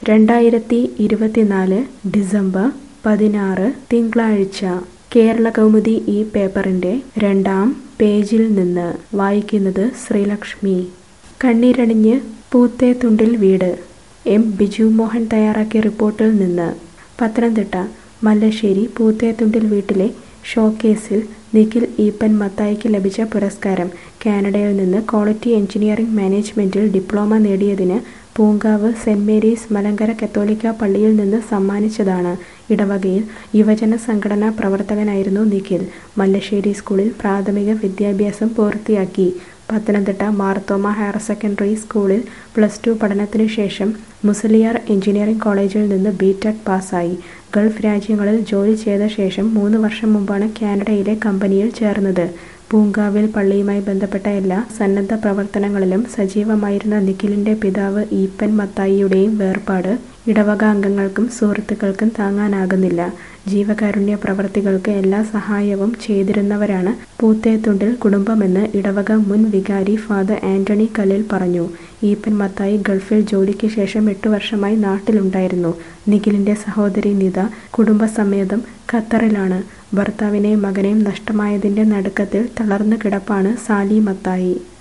രണ്ടായിരത്തി ഇരുപത്തിനാല് ഡിസംബർ പതിനാറ് തിങ്കളാഴ്ച കേരള കൗമുദി ഈ പേപ്പറിൻ്റെ രണ്ടാം പേജിൽ നിന്ന് വായിക്കുന്നത് ശ്രീലക്ഷ്മി കണ്ണീരണിഞ്ഞ് പൂത്തേത്തുണ്ടിൽ വീട് എം ബിജു മോഹൻ തയ്യാറാക്കിയ റിപ്പോർട്ടിൽ നിന്ന് പത്തനംതിട്ട മല്ലശ്ശേരി പൂത്തേത്തുണ്ടിൽ വീട്ടിലെ ഷോക്കേസിൽ നിഖിൽ ഈപ്പൻ മത്തായിക്ക് ലഭിച്ച പുരസ്കാരം കാനഡയിൽ നിന്ന് ക്വാളിറ്റി എഞ്ചിനീയറിംഗ് മാനേജ്മെന്റിൽ ഡിപ്ലോമ നേടിയതിന് പൂങ്കാവ് സെന്റ് മേരീസ് മലങ്കര കത്തോലിക്ക പള്ളിയിൽ നിന്ന് സമ്മാനിച്ചതാണ് ഇടവകയിൽ യുവജന സംഘടനാ പ്രവർത്തകനായിരുന്നു നിഖിൽ മല്ലശ്ശേരി സ്കൂളിൽ പ്രാഥമിക വിദ്യാഭ്യാസം പൂർത്തിയാക്കി പത്തനംതിട്ട മാർത്തോമ ഹയർ സെക്കൻഡറി സ്കൂളിൽ പ്ലസ് ടു പഠനത്തിനു ശേഷം മുസലിയാർ എഞ്ചിനീയറിംഗ് കോളേജിൽ നിന്ന് ബിടെക് പാസ്സായി ഗൾഫ് രാജ്യങ്ങളിൽ ജോലി ചെയ്ത ശേഷം മൂന്ന് വർഷം മുമ്പാണ് കാനഡയിലെ കമ്പനിയിൽ ചേർന്നത് പൂങ്കാവിൽ പള്ളിയുമായി ബന്ധപ്പെട്ട എല്ലാ സന്നദ്ധ പ്രവർത്തനങ്ങളിലും സജീവമായിരുന്ന നിഖിലിന്റെ പിതാവ് ഈപ്പൻ മത്തായിയുടെയും വേർപാട് ഇടവക അംഗങ്ങൾക്കും സുഹൃത്തുക്കൾക്കും താങ്ങാനാകുന്നില്ല ജീവകാരുണ്യ പ്രവർത്തികൾക്ക് എല്ലാ സഹായവും ചെയ്തിരുന്നവരാണ് പൂത്തേത്തുണ്ടിൽ കുടുംബമെന്ന് ഇടവക മുൻ വികാരി ഫാദർ ആന്റണി കല്ലിൽ പറഞ്ഞു ഈപ്പൻ മത്തായി ഗൾഫിൽ ജോലിക്ക് ശേഷം എട്ടു വർഷമായി നാട്ടിലുണ്ടായിരുന്നു നിഖിലിന്റെ സഹോദരി നിത കുടുംബസമേതം ഖത്തറിലാണ് ഭർത്താവിനെയും മകനെയും നഷ്ടമായതിന്റെ നടുക്കത്തിൽ തളർന്നു കിടപ്പാണ് സാലി മത്തായി